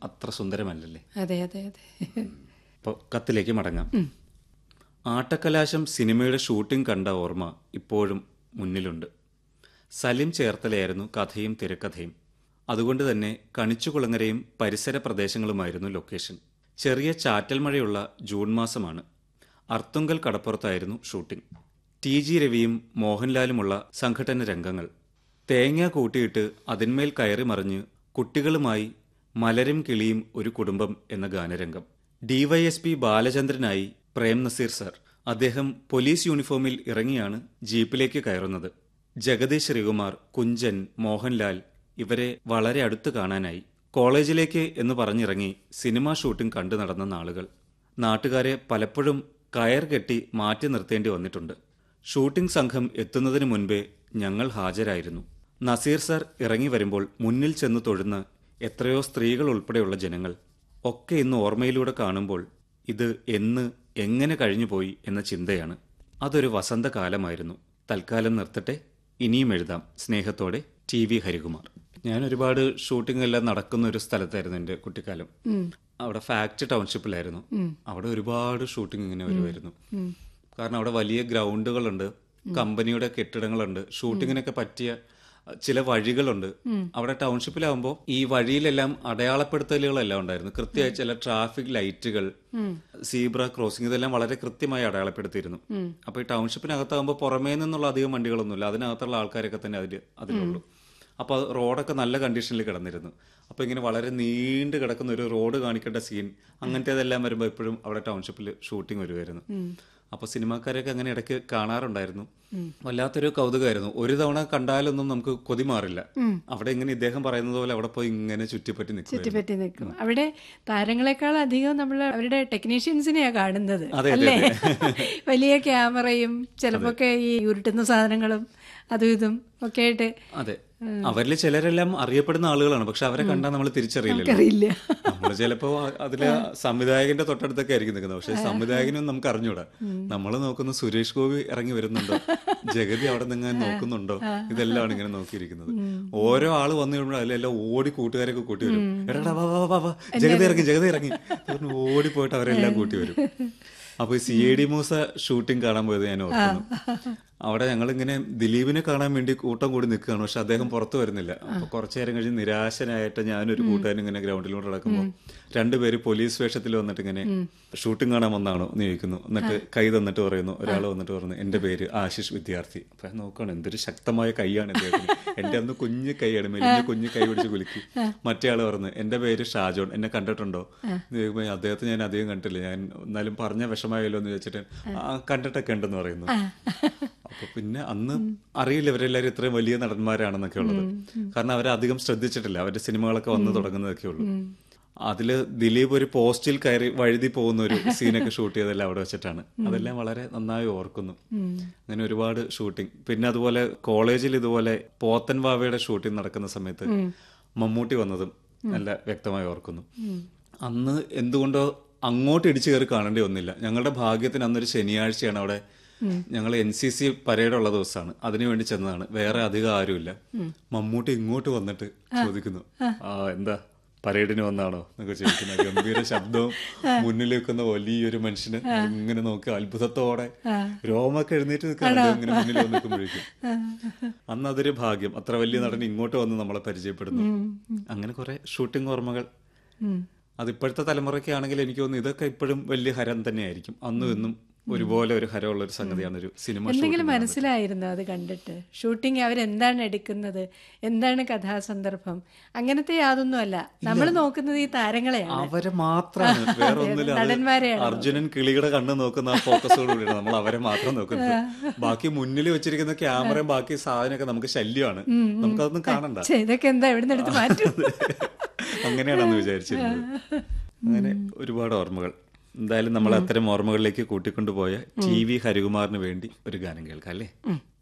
അത്ര സുന്ദരമല്ലല്ലേ അതെ അതെ അതെ അപ്പോൾ കത്തിലേക്ക് മടങ്ങാം ആട്ടക്കലാശം സിനിമയുടെ ഷൂട്ടിംഗ് കണ്ട ഓർമ്മ ഇപ്പോഴും മുന്നിലുണ്ട് സലിം ചേർത്തലയായിരുന്നു കഥയും തിരക്കഥയും അതുകൊണ്ട് തന്നെ കണിച്ചുകുളങ്ങരയും പരിസര പ്രദേശങ്ങളുമായിരുന്നു ലൊക്കേഷൻ ചെറിയ ചാറ്റൽ മഴയുള്ള ജൂൺ മാസമാണ് അർത്തുങ്കൽ കടപ്പുറത്തായിരുന്നു ഷൂട്ടിംഗ് ടി ജി രവിയും മോഹൻലാലുമുള്ള സംഘടന രംഗങ്ങൾ തേങ്ങ കൂട്ടിയിട്ട് അതിന്മേൽ കയറി മറിഞ്ഞ് കുട്ടികളുമായി മലരും കിളിയും ഒരു കുടുംബം എന്ന ഗാനരംഗം ഡിവൈഎസ്പി ബാലചന്ദ്രനായി പ്രേം നസീർ സർ അദ്ദേഹം പോലീസ് യൂണിഫോമിൽ ഇറങ്ങിയാണ് ജീപ്പിലേക്ക് കയറുന്നത് ജഗദീഷ് ശ്രീകുമാർ കുഞ്ചൻ മോഹൻലാൽ ഇവരെ വളരെ അടുത്ത് കാണാനായി കോളേജിലേക്ക് എന്ന് പറഞ്ഞിറങ്ങി സിനിമാ ഷൂട്ടിംഗ് കണ്ടു നടന്ന നാളുകൾ നാട്ടുകാരെ പലപ്പോഴും കയർ കെട്ടി മാറ്റി നിർത്തേണ്ടി വന്നിട്ടുണ്ട് ഷൂട്ടിംഗ് സംഘം എത്തുന്നതിന് മുൻപേ ഞങ്ങൾ ഹാജരായിരുന്നു നസീർ സർ ഇറങ്ങി വരുമ്പോൾ മുന്നിൽ ചെന്ന് തൊഴുന്ന എത്രയോ സ്ത്രീകൾ ഉൾപ്പെടെയുള്ള ജനങ്ങൾ ഒക്കെ ഇന്ന് ഓർമ്മയിലൂടെ കാണുമ്പോൾ ഇത് എന്ന് എങ്ങനെ കഴിഞ്ഞുപോയി എന്ന ചിന്തയാണ് അതൊരു വസന്തകാലമായിരുന്നു തൽക്കാലം നിർത്തട്ടെ ഇനിയും എഴുതാം സ്നേഹത്തോടെ ടി വി ഹരികുമാർ ഞാൻ ഒരുപാട് ഷൂട്ടിംഗ് എല്ലാം നടക്കുന്ന ഒരു സ്ഥലത്തായിരുന്നു എൻ്റെ കുട്ടിക്കാലം അവിടെ ഫാക്ട് ടൗൺഷിപ്പിലായിരുന്നു അവിടെ ഒരുപാട് ഷൂട്ടിംഗ് ഇങ്ങനെ വരുമായിരുന്നു കാരണം അവിടെ വലിയ ഗ്രൗണ്ടുകളുണ്ട് കമ്പനിയുടെ കെട്ടിടങ്ങളുണ്ട് ഷൂട്ടിങ്ങിനൊക്കെ പറ്റിയ അഹ്, ചില വഴികളുണ്ട് അവിടെ ടൗൺഷിപ്പിലാവുമ്പോൾ ഈ വഴിയിലെല്ലാം അടയാളപ്പെടുത്തലുകളെല്ലാം ഉണ്ടായിരുന്നു കൃത്യമായി ചില ട്രാഫിക് ലൈറ്റുകൾ സീബ്ര ക്രോസിംഗ് ഇതെല്ലാം വളരെ കൃത്യമായി അടയാളപ്പെടുത്തിയിരുന്നു അപ്പൊ ഈ ടൗൺഷിപ്പിനകത്താകുമ്പോൾ പുറമേ നിന്നുള്ള അധികം വണ്ടികളൊന്നുമില്ല അതിനകത്തുള്ള ആൾക്കാരൊക്കെ തന്നെ അതിൽ അതിലുള്ളൂ അപ്പോൾ റോഡൊക്കെ നല്ല കണ്ടീഷനിൽ കിടന്നിരുന്നു അപ്പോൾ ഇങ്ങനെ വളരെ നീണ്ടു കിടക്കുന്ന ഒരു റോഡ് കാണിക്കേണ്ട സീൻ അങ്ങനത്തേതെല്ലാം വരുമ്പോൾ എപ്പോഴും അവിടെ ടൗൺഷിപ്പിൽ ഷൂട്ടിംഗ് വരുമായിരുന്നു അപ്പോൾ സിനിമാക്കാരൊക്കെ അങ്ങനെ ഇടയ്ക്ക് കാണാറുണ്ടായിരുന്നു വല്ലാത്തൊരു കൗതുകമായിരുന്നു ഒരു തവണ കണ്ടാലൊന്നും നമുക്ക് കൊതി മാറില്ല അവിടെ ഇങ്ങനെ ഇദ്ദേഹം പറയുന്നത് പോലെ അവിടെ പോയി ഇങ്ങനെ ചുറ്റിപ്പറ്റി നിൽക്കും ചുറ്റിപ്പറ്റി നിൽക്കും അവിടെ താരങ്ങളെക്കാൾ അധികം നമ്മൾ അവരുടെ ടെക്നീഷ്യൻസിനെയാ കാണുന്നത് അതെ, അതെ, അല്ലേ വലിയ ക്യാമറയും ചിലപ്പോഴൊക്കെ ഈ ഉരുട്ടുന്ന സാധനങ്ങളും അതും ഇതും ഒക്കെ ആയിട്ട് അതെ അവരിൽ ചിലരെല്ലാം അറിയപ്പെടുന്ന ആളുകളാണ് പക്ഷെ അവരെ കണ്ടാൽ നമ്മൾ തിരിച്ചറിയില്ലല്ലോ അറിയില്ല നമ്മൾ ചിലപ്പോ അതില് സംവിധായകന്റെ തൊട്ടടുത്തൊക്കെ ആയിരിക്കും നിൽക്കുന്നത് പക്ഷെ സംവിധായകനും നമുക്ക് അറിഞ്ഞൂടാ നമ്മൾ നോക്കുന്ന സുരേഷ് ഗോപി ഇറങ്ങി വരുന്നുണ്ടോ ജഗതി അവിടെ നിങ്ങൾ നോക്കുന്നുണ്ടോ ഇതെല്ലാം ഇങ്ങനെ നോക്കിയിരിക്കുന്നത് ഓരോ ആള് വന്നു കഴിയുമ്പോൾ അതിലെല്ലാം ഓടി കൂട്ടുകാരൊക്കെ കൂട്ടി വരും എടാ വാ വാ വാ വാ ജഗതി ഇറങ്ങി ജഗതി ഇറങ്ങി പറഞ്ഞു ഓടി പോയിട്ട് അവരെല്ലാം കൂട്ടി വരും അപ്പൊ C A D Moosa shooting കാണാൻ പോയത് ഞാൻ ഓർക്കുന്നു അവിടെ ഞങ്ങൾ ഇങ്ങനെ ദിലീപിനെ കാണാൻ വേണ്ടി കൂട്ടം കൂടി നിൽക്കുകയാണ് പക്ഷെ അദ്ദേഹം പുറത്തു വരുന്നില്ല അപ്പൊ കുറച്ചു നേരം കഴിഞ്ഞ് നിരാശനായിട്ട് ഞാനൊരു കൂട്ടുകാരൻ ഇങ്ങനെ ഗ്രൗണ്ടിലൂടെ നടക്കുമ്പോൾ രണ്ടുപേര് പോലീസ് വേഷത്തിൽ വന്നിട്ട് ഇങ്ങനെ ഷൂട്ടിംഗ് കാണാൻ വന്നാണോ എന്ന് ചോദിക്കുന്നു എന്നിട്ട് കൈ തന്നിട്ട് പറയുന്നു ഒരാൾ വന്നിട്ട് പറഞ്ഞു എന്റെ പേര് ആശിഷ് വിദ്യാർത്ഥി അപ്പൊ ഞാൻ നോക്കണം എന്തൊരു ശക്തമായ കൈയാണ് ഇദ്ദേഹത്തിന് എന്റെ അന്ന് കുഞ്ഞു കൈയാണ് മെലിഞ്ഞ കുഞ്ഞു കൈ പിടിച്ച് കുലുക്കി മറ്റേ ആള് പറഞ്ഞു എന്റെ പേര് ഷാജോൺ എന്നെ കണ്ടിട്ടുണ്ടോ എന്ന് ചോദിക്കുമ്പോൾ അദ്ദേഹത്തെ ഞാൻ അധികം കണ്ടില്ല ഞാൻ എന്നാലും പറഞ്ഞ വിഷമായല്ലോ എന്ന് വെച്ചിട്ട് ആ കണ്ടിട്ടൊക്കെ ഉണ്ടെന്ന് പറയുന്നു അപ്പൊ പിന്നെ അന്ന് അറിയില്ല ഇവരെല്ലാവരും ഇത്രയും വലിയ നടന്മാരാണെന്നൊക്കെ ഉള്ളത് കാരണം അവരെ അധികം ശ്രദ്ധിച്ചിട്ടില്ല അവരുടെ സിനിമകളൊക്കെ വന്ന് തുടങ്ങുന്നതൊക്കെ ഉള്ളൂ അതില് ദിലീപ് ഒരു പോസ്റ്റിൽ കയറി വഴുതി പോകുന്ന ഒരു സീനൊക്കെ ഷൂട്ട് ചെയ്തെല്ലാം അവിടെ വെച്ചിട്ടാണ് അതെല്ലാം വളരെ നന്നായി ഓർക്കുന്നു അങ്ങനെ ഒരുപാട് ഷൂട്ടിംഗ് പിന്നെ അതുപോലെ കോളേജിൽ ഇതുപോലെ പോത്തൻ വാവയുടെ ഷൂട്ടിംഗ് നടക്കുന്ന സമയത്ത് മമ്മൂട്ടി വന്നതും നല്ല വ്യക്തമായി ഓർക്കുന്നു അന്ന് എന്തുകൊണ്ടോ അങ്ങോട്ട് ഇടിച്ചു കയറി കാണേണ്ടി വന്നില്ല ഞങ്ങളുടെ ഭാഗ്യത്തിന് അന്നൊരു ശനിയാഴ്ചയാണ് അവിടെ ഞങ്ങൾ എൻ സി സി പരേഡുള്ള ദിവസമാണ് അതിനുവേണ്ടി ചെന്നതാണ് വേറെ അധികം ആരുമില്ല മമ്മൂട്ടി ഇങ്ങോട്ട് വന്നിട്ട് ചോദിക്കുന്നു ആ എന്താ പരേഡിന് വന്നാണോ എന്നൊക്കെ ചോദിക്കുന്ന ഗംഭീര ശബ്ദവും മുന്നിൽ നിൽക്കുന്ന വലിയൊരു മനുഷ്യന് ഇങ്ങനെ നോക്കി അത്ഭുതത്തോടെ രോമൊക്കെ എഴുന്നേറ്റ് നിൽക്കാറുണ്ട് ഇങ്ങനെ മുന്നിൽ വന്ന് നിൽക്കുമ്പോഴേക്കും അന്ന് അതൊരു ഭാഗ്യം അത്ര വലിയ നടൻ ഇങ്ങോട്ട് വന്ന് നമ്മളെ പരിചയപ്പെടുന്നു അങ്ങനെ കുറെ ഷൂട്ടിംഗ് ഓർമ്മകൾ അത് ഇപ്പോഴത്തെ തലമുറയ്ക്ക് ആണെങ്കിൽ എനിക്ക് തോന്നുന്നു ഇതൊക്കെ ഇപ്പോഴും വലിയ ഹരം തന്നെയായിരിക്കും അന്നും ഇന്നും ഒരുപോലെ ഒരു ഹരമുള്ള ഒരു സംഗതിയാണ് ഒരു സിനിമ എന്തെങ്കിലും മനസ്സിലായിരുന്നു അത് കണ്ടിട്ട് ഷൂട്ടിംഗ് അവരെന്താണ് എടുക്കുന്നത് എന്താണ് കഥാസന്ദർഭം അങ്ങനത്തെ യാതൊന്നുമല്ല നമ്മൾ നോക്കുന്നത് ഈ താരങ്ങളെയാണ് അവരെ മാത്രമാണ് വേറെ ഒന്നുമില്ല അത് നടന്മാരെയാണ് അർജുനൻ കിളിയുടെ കണ്ണ് നോക്കുന്ന ആ ഫോക്കസോടുകൂടിയാണ് നമ്മൾ അവരെ മാത്രം നോക്കുന്നത് ബാക്കി മുന്നിൽ വെച്ചിരിക്കുന്ന ക്യാമറയും ബാക്കി സാധനമൊക്കെ നമുക്ക് ശല്യമാണ് നമുക്കതൊന്നും കാണണ്ട ഛെ, ഇതൊക്കെ എന്താ എവിടെ നിന്ന് എടുത്ത് മാറ്റും അങ്ങനെയാണെന്ന് വിചാരിച്ചിരുന്നത് അങ്ങനെ ഒരുപാട് ഓർമ്മകൾ എന്തായാലും നമ്മൾ അത്തരം ഓർമ്മകളിലേക്ക് കൂട്ടിക്കൊണ്ടുപോയ ടി വി ഹരികുമാറിന് വേണ്ടി ഒരു ഗാനം കേൾക്കാം അല്ലേ